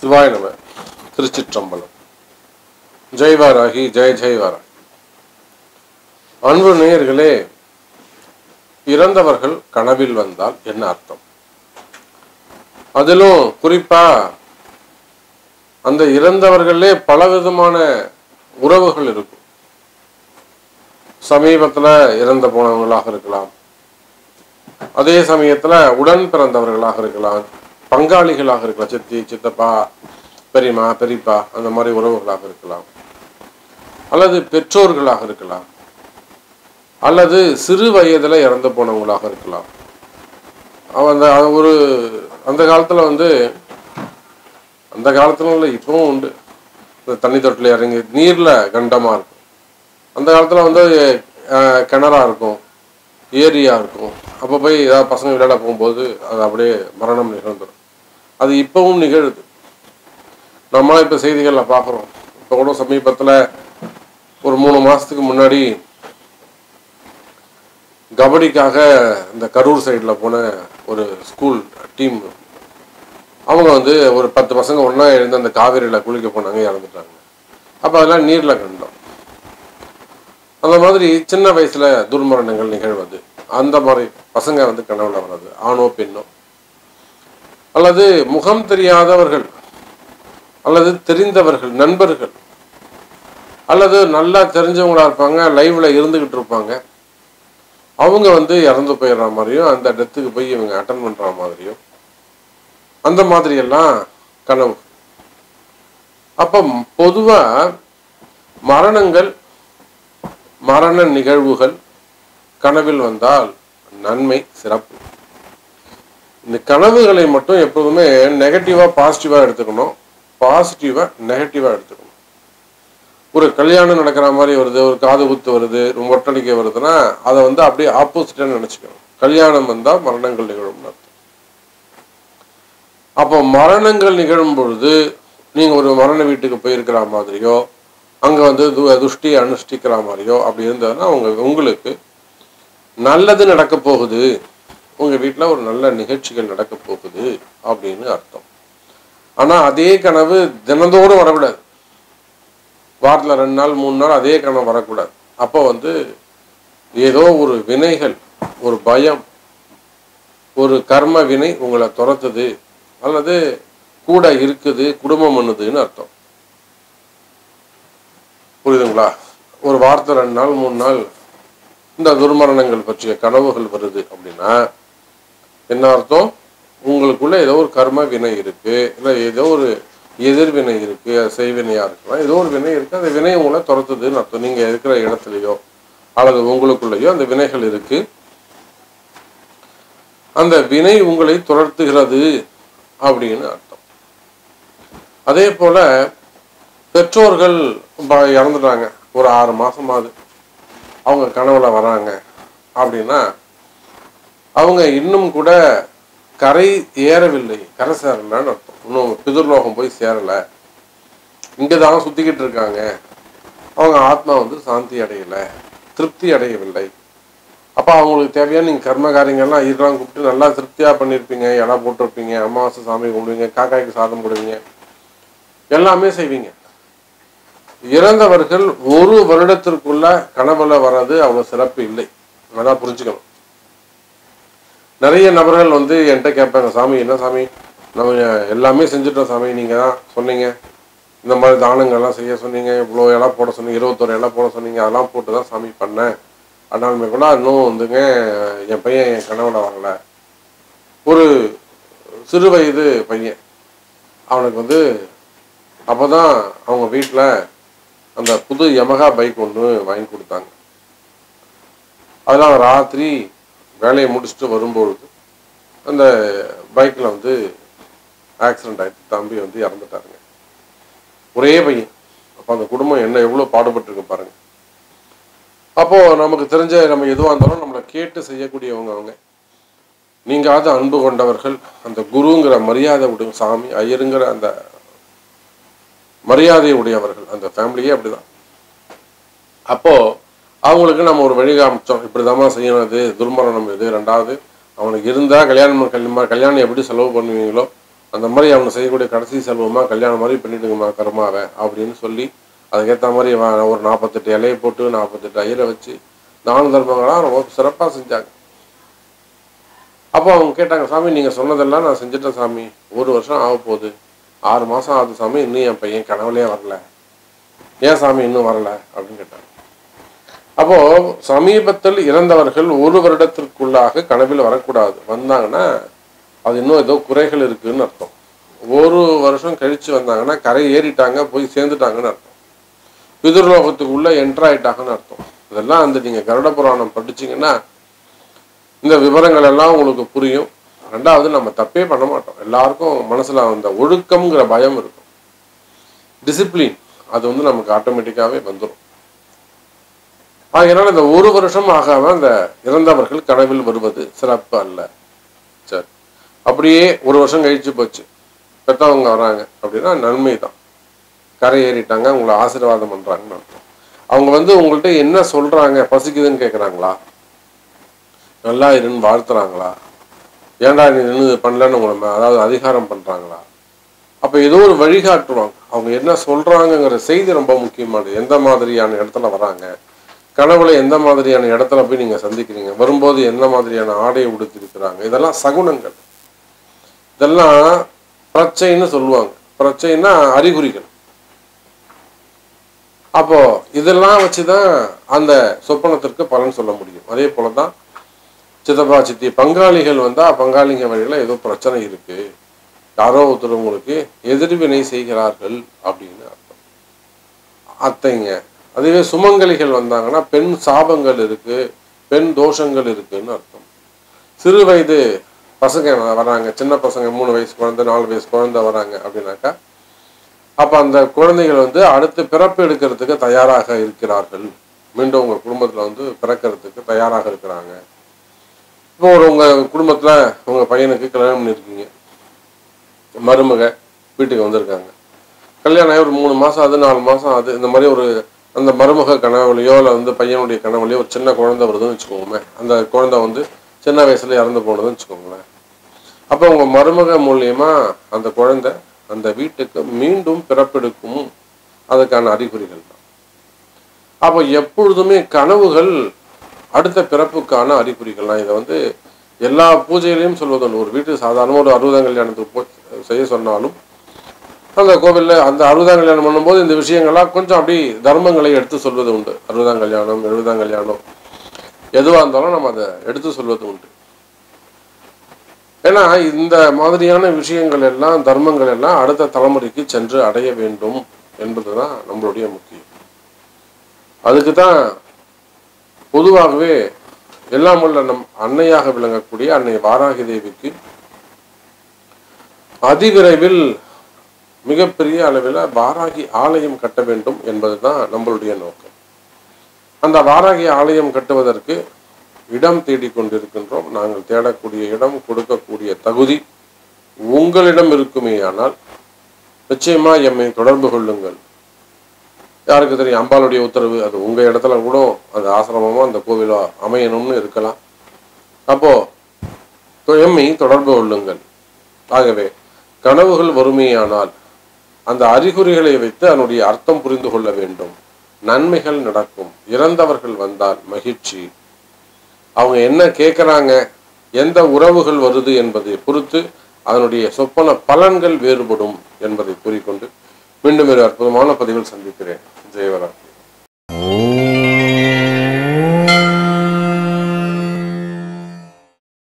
சிவாய நம திருச்சிற்றம்பலம் ஜெய்வாராகி ஜெய ஜெய்வாராகி அன்பு நேயர்களே இறந்தவர்கள் கனவில் வந்தால் என்ன அர்த்தம் அதிலும் குறிப்பா அந்த இறந்தவர்களே பலவிதமான உறவுகள் இருக்கும் சமீபத்துல இறந்து போனவங்களாக இருக்கலாம் அதே சமயத்துல உடன் பிறந்தவர்களாக இருக்கலாம் பங்காளிகளாக இருக்கலாம் சித்தி சித்தப்பா பெரியம்மா பெரியப்பா அந்த மாதிரி உறவுகளாக இருக்கலாம் அல்லது பெற்றோர்களாக இருக்கலாம் அல்லது சிறு வயதுல இறந்து போனவங்களாக இருக்கலாம் அவன் அந்த அது ஒரு அந்த காலத்துல வந்து அந்த காலத்துல இல்லை இப்பவும் உண்டு இந்த தண்ணி தொட்டில் இறங்கி நீர்ல கண்டமா இருக்கும் அந்த காலத்துல வந்து அஹ், கிணறா இருக்கும் ஏரியா இருக்கும் அப்போ போய் ஏதாவது பசங்க விளையாட போகும்போது அது அப்படியே மரணம் நிகழ்ந்துடும் அது இப்பவும் நிகழுது நம்மளாம் இப்போ செய்திகளில் பார்க்குறோம் இப்போ கூட சமீபத்தில் ஒரு மூணு மாதத்துக்கு முன்னாடி கபடிக்காக இந்த கரூர் சைடில் போன ஒரு ஸ்கூல் டீம் அவங்க வந்து ஒரு பத்து பசங்க ஒன்றா எழுந்து அந்த காவேரியில் குளிக்க போனாங்க இறந்துட்டாங்க அப்போ அதெல்லாம் நீரில் கண்டோம் அந்த மாதிரி சின்ன வயசுல துர்மரணங்கள் நிகழ்வது அந்த மாதிரி பசங்க வந்து கனவுல வர்றது ஆணோ பெண்ணோ அல்லது முகம் தெரியாதவர்கள் அல்லது தெரிந்தவர்கள் நண்பர்கள் அல்லது நல்லா தெரிஞ்சவங்களா இருப்பாங்க லைவ்ல இருந்துகிட்டு இருப்பாங்க அவங்க வந்து இறந்து போயிடுற மாதிரியும் அந்த டெத்துக்கு போய் இவங்க அட்டன் பண்ற மாதிரியும் அந்த மாதிரி எல்லாம் கனவு அப்ப பொதுவா மரணங்கள் மரண நிகழ்வுகள் கனவில் வந்தால் நன்மை சிறப்பு இந்த கனவுகளை மட்டும் எப்போதுமே நெகட்டிவா பாசிட்டிவா எடுத்துக்கணும் பாசிட்டிவா நெகட்டிவா எடுத்துக்கணும் ஒரு கல்யாணம் நடக்கிற மாதிரி வருது ஒரு காது குத்து வருது ஒரு ஒட்டடிக்கை வருதுன்னா அதை வந்து அப்படியே ஆப்போசிட்டா நினைச்சுக்கணும் கல்யாணம் வந்தா மரணங்கள் நிகழும்னு அர்த்தம் அப்போ மரணங்கள் நிகழும் பொழுது நீங்க ஒரு மரண வீட்டுக்கு போயிருக்கிற மாதிரியோ அங்க வந்து து- துஷ்டி அனுஷ்டிக்கிற மாதிரியோ அப்படி இருந்ததுன்னா உங்க உங்களுக்கு நல்லது நடக்க போகுது உங்க வீட்டுல ஒரு நல்ல நிகழ்ச்சிகள் நடக்க போகுது அப்படின்னு அர்த்தம் ஆனா அதே கனவு தினந்தோறும் வரக்கூடாது வாரத்துல ரெண்டு நாள் மூணு நாள் அதே கனவு வரக்கூடாது அப்போ வந்து ஏதோ ஒரு வினைகள் ஒரு பயம் ஒரு கர்ம வினை உங்களை துரத்துது அல்லது கூட இருக்குது குடும்பம் பண்ணுதுன்னு அர்த்தம் புரியுதுங்களா ஒரு வாரத்தை ரெண்டு நாள் மூணு நாள் இந்த துர்மரணங்கள் பற்றிய கனவுகள் வருது அப்படின்னா என்ன அர்த்தம் உங்களுக்குள்ள ஏதோ ஒரு கர்ம வினை இருக்கு இல்லை ஏதோ ஒரு எதிர்வினை இருக்கு அது செய்வினையா இருக்கலாம் ஏதோ ஒரு வினை இருக்கு அந்த வினை உங்களை துரத்துதுன்னு அர்த்தம் நீங்க இருக்கிற இடத்துலயோ அல்லது உங்களுக்குள்ளேயோ அந்த வினைகள் இருக்கு அந்த வினை உங்களை துரத்துகிறது அப்படின்னு அர்த்தம் அதே போல பெற்றோர்கள் ப- இறந்துட்டாங்க ஒரு ஆறு மாசமாவது அவங்க கனவுல வராங்க அப்படின்னா அவங்க இன்னும் கூட கரை ஏறவில்லை கரை சேரலன்னு அர்த்தம் இன்னும் பிதுர்லோகம் போய் சேரல இங்கே தான் சுத்திக்கிட்டு இருக்காங்க அவங்க ஆத்மா வந்து சாந்தி அடையல திருப்தி அடையவில்லை அப்போ அவங்களுக்கு தேவையான நீங்கள் கர்ம காரியங்கள்லாம் இதெல்லாம் கூப்பிட்டு நல்லா திருப்தியாக பண்ணியிருப்பீங்க இடம் போட்டிருப்பீங்க அமாவாசை சாமி கும்பிடுவீங்க காக்காய்க்கு சாதம் கொடுவீங்க எல்லாமே செய்வீங்க இறந்தவர்கள் ஒரு வருடத்திற்குள்ள கனவுல வர்றது அவ்வளவு சிறப்பு இல்லை அதான் புரிஞ்சுக்கணும் நிறைய நபர்கள் வந்து என்கிட்ட கேட்பாங்க சாமி என்ன சாமி நம்ம எல்லாமே செஞ்சுட்டோம் சாமி நீங்க தான் சொன்னீங்க இந்த மாதிரி தானங்கள்லாம் செய்ய சொன்னீங்க இவ்வளோ இலை போட சொன்னீங்க இருபத்தோரு இலை போட சொன்னீங்க அதெல்லாம் போட்டு தான் சாமி பண்ணேன் ஆனாலுமே கூட இன்னும் வந்துங்க என் பையன் என் கனவுல வரல ஒரு சிறு வயது பையன் அவனுக்கு வந்து அப்பதான் அவங்க வீட்டில் அந்த புது யமகா பைக் ஒன்று வாங்கி கொடுத்தாங்க அதெல்லாம் ராத்திரி வேலையை முடிச்சுட்டு வரும்பொழுது அந்த பைக்கில் வந்து ஆக்சிடென்ட் ஆயிடுச்சு தம்பி வந்து இறந்துட்டாருங்க ஒரே பையன் அப்போ அந்த குடும்பம் என்ன எவ்வளோ பாடுபட்டிருக்கு பாருங்க அப்போ நமக்கு தெரிஞ்ச நம்ம எதுவாக இருந்தாலும் நம்மளை கேட்டு செய்யக்கூடியவங்க அவங்க நீங்காத அன்பு கொண்டவர்கள் அந்த குருங்கிற மரியாதை உடைய சாமி ஐயருங்கிற அந்த மரியாதை உடையவர்கள் அந்த ஃபேமிலியே அப்படிதான் அப்போ அவங்களுக்கு நம்ம ஒரு வழி காமிச்சோம் இப்படிதாம்மா செய்யணும் இது துர்மரணம் இது ரெண்டாவது அவனுக்கு இருந்தா கல்யாணம் கல்யாணம் கல்யாணம் எப்படி செலவு பண்ணுவீங்களோ அந்த மாதிரி அவங்க செய்யக்கூடிய கடைசி செல்வமா கல்யாணம் மாதிரி பண்ணிடுங்கம்மா கருமாவை அப்படின்னு சொல்லி அதுக்கேற்ற மாதிரி வ- ஒரு நாற்பத்தெட்டு இலையை போட்டு நாற்பத்தெட்டு ஐயரை வச்சு தான தர்மங்களாம் ரொம்ப சிறப்பாக செஞ்சாங்க அப்போ அவங்க கேட்டாங்க சாமி நீங்கள் சொன்னதெல்லாம் நான் செஞ்சுட்டேன் சாமி ஒரு வருஷம் ஆக போகுது ஆறு மாதம் ஆகுது சாமி இன்னும் என் பையன் கனவுலே வரல ஏன் சாமி இன்னும் வரல அப்படின்னு கேட்டாங்க அப்போ சமீபத்தில் இறந்தவர்கள் ஒரு வருடத்திற்குள்ளாக கனவில் வரக்கூடாது வந்தாங்கன்னா அது இன்னும் ஏதோ குறைகள் இருக்குன்னு அர்த்தம் ஒரு வருஷம் கழிச்சு வந்தாங்கன்னா கரை ஏறிட்டாங்க போய் சேர்ந்துட்டாங்கன்னு அர்த்தம் பிதுர்லோகத்துக்குள்ள என்ட்ரு ஆயிட்டாங்கன்னு அர்த்தம் இதெல்லாம் அந்த நீங்க கருட புராணம் படிச்சீங்கன்னா இந்த விவரங்கள் எல்லாம் உங்களுக்கு புரியும் ரெண்டாவது நம்ம தப்பே பண்ண மாட்டோம் எல்லாருக்கும் மனசுல அந்த ஒழுக்கம்ங்கிற பயம் இருக்கும் டிசிப்ளின் அது வந்து நமக்கு ஆட்டோமேட்டிக்காவே வந்துடும் அதனால இந்த ஒரு வருஷம் ஆகாம அந்த இறந்தவர்கள் கனவில் வருவது சிறப்பு அல்ல சரி அப்படியே ஒரு வருஷம் கழிச்சு போச்சு பெற்றவங்க வராங்க அப்படின்னா நன்மை தான் கரை ஏறிட்டாங்க உங்களை ஆசீர்வாதம் பண்றாங்கன்னு அர்த்தம் அவங்க வந்து உங்கள்கிட்ட என்ன சொல்றாங்க பசிக்குதுன்னு கேட்குறாங்களா நல்லா இருன்னு வாழ்த்துறாங்களா ஏன்டா நீ நின்று பண்ணலன்னு உங்களை ம- அதாவது அதிகாரம் பண்றாங்களா அப்ப ஏதோ ஒரு வழிகாட்டுவாங்க அவங்க என்ன சொல்றாங்கங்கிற செய்தி ரொம்ப முக்கியமானது எந்த மாதிரியான இடத்துல வராங்க கனவுல எந்த மாதிரியான இடத்துல போய் நீங்க சந்திக்கிறீங்க வரும்போது எந்த மாதிரியான ஆடையை உடுத்திருக்கிறாங்க இதெல்லாம் சகுனங்கள் இதெல்லாம் பிரச்சைன்னு சொல்லுவாங்க பிரச்சைன்னா அறிகுறிகள் அப்போ இதெல்லாம் வச்சுதான் அந்த சொப்பனத்திற்கு பலன் சொல்ல முடியும் அதே போலதான் சித்தப்பா சித்தி பங்காளிகள் வந்தா பங்காளிங்க வழியில ஏதோ பிரச்சனை இருக்கு யாரோ ஒருத்தர் உங்களுக்கு எதிர்வினை செய்கிறார்கள் அப்படின்னு அர்த்தம் அத்தைங்க அதுவே சுமங்கலிகள் வந்தாங்கன்னா பெண் சாபங்கள் இருக்கு பெண் தோஷங்கள் இருக்குன்னு அர்த்தம் சிறு வயது பசங்க வராங்க சின்ன பசங்க மூணு வயசு குழந்தை நாலு வயசு குழந்தை வராங்க அப்படின்னாக்கா அப்ப அந்த குழந்தைகள் வந்து அடுத்து பிறப்பு எடுக்கிறதுக்கு தயாராக இருக்கிறார்கள் மீண்டும் உங்க குடும்பத்துல வந்து பிறக்கிறதுக்கு தயாராக இருக்கிறாங்க இப்போ ஒரு உங்க குடும்பத்துல உங்க பையனுக்கு கல்யாணம் பண்ணியிருக்கீங்க மருமக வீட்டுக்கு வந்திருக்காங்க கல்யாணம் ஆகி ஒரு மூணு மாசம் அது நாலு மாசம் அது இந்த மாதிரி ஒரு அந்த மருமக கனவுலையோ இல்லை வந்து பையனுடைய கனவுலையோ ஒரு சின்ன குழந்தை வருதுன்னு வச்சுக்கோங்களேன் அந்த குழந்தை வந்து சின்ன வயசுல இறந்து போனதுன்னு வச்சுக்கோங்களேன் அப்போ உங்க மருமக மூலியமா அந்த குழந்தை அந்த வீட்டுக்கு மீண்டும் பிறப்பெடுக்கும் அதுக்கான அறிகுறிகள் தான் அப்போ எப்பொழுதுமே கனவுகள் அடுத்த பிறப்புக்கான அறிகுறிகள்லாம் இதை வந்து எல்லா பூஜையிலையும் சொல்வது உண்டு. ஒரு வீட்டு சாதாரண ஒரு அறுபதாம் கல்யாணத்துக்கு போய் செய்ய சொன்னாலும் அந்த கோவிலில் அந்த அறுபதாம் கல்யாணம் பண்ணும்போது இந்த விஷயங்கள்லாம் கொஞ்சம் அப்படி தர்மங்களை எடுத்து சொல்வது உண்டு அறுபதாம் கல்யாணம் எழுபதாம் கல்யாணம் எதுவாக இருந்தாலும் நம்ம அதை எடுத்து சொல்வது உண்டு ஏன்னா இந்த மாதிரியான விஷயங்கள் எல்லாம் தர்மங்கள் எல்லாம் அடுத்த தலைமுறைக்கு சென்று அடைய வேண்டும் என்பதுதான் நம்மளுடைய முக்கியம் அதுக்கு தான் பொதுவாகவே எல்லாம் உள்ள நம் அன்னையாக விளங்கக்கூடிய அன்னை வாராகி தேவிக்கு அதிவிரைவில் மிகப்பெரிய அளவில் வாராகி ஆலயம் கட்ட வேண்டும் என்பதுதான் நம்மளுடைய நோக்கம் அந்த வாராகி ஆலயம் கட்டுவதற்கு இடம் தேடிக் கொண்டிருக்கின்றோம் நாங்கள் தேடக்கூடிய இடம் கொடுக்கக்கூடிய தகுதி உங்களிடம் இருக்குமேயானால் நிச்சயமா எம்மை தொடர்பு கொள்ளுங்கள் யாருக்கு தெரியும் அம்பாளுடைய உத்தரவு அது உங்க இடத்துல கூட அந்த ஆசிரமமோ அந்த கோவிலோ அமையணும்னு இருக்கலாம் அப்போ தொ- எம்மை தொடர்பு கொள்ளுங்கள் ஆகவே கனவுகள் வறுமையானால் அந்த அறிகுறிகளை வைத்து அதனுடைய அர்த்தம் புரிந்து கொள்ள வேண்டும் நன்மைகள் நடக்கும் இறந்தவர்கள் வந்தால் மகிழ்ச்சி அவங்க என்ன கேட்குறாங்க எந்த உறவுகள் வருது என்பதை பொறுத்து அதனுடைய சொப்பன பலன்கள் வேறுபடும் என்பதை கூறிக்கொண்டு மீண்டும் ஒரு அற்புதமான பதிவில் சந்திக்கிறேன் ஜெயவராஜ்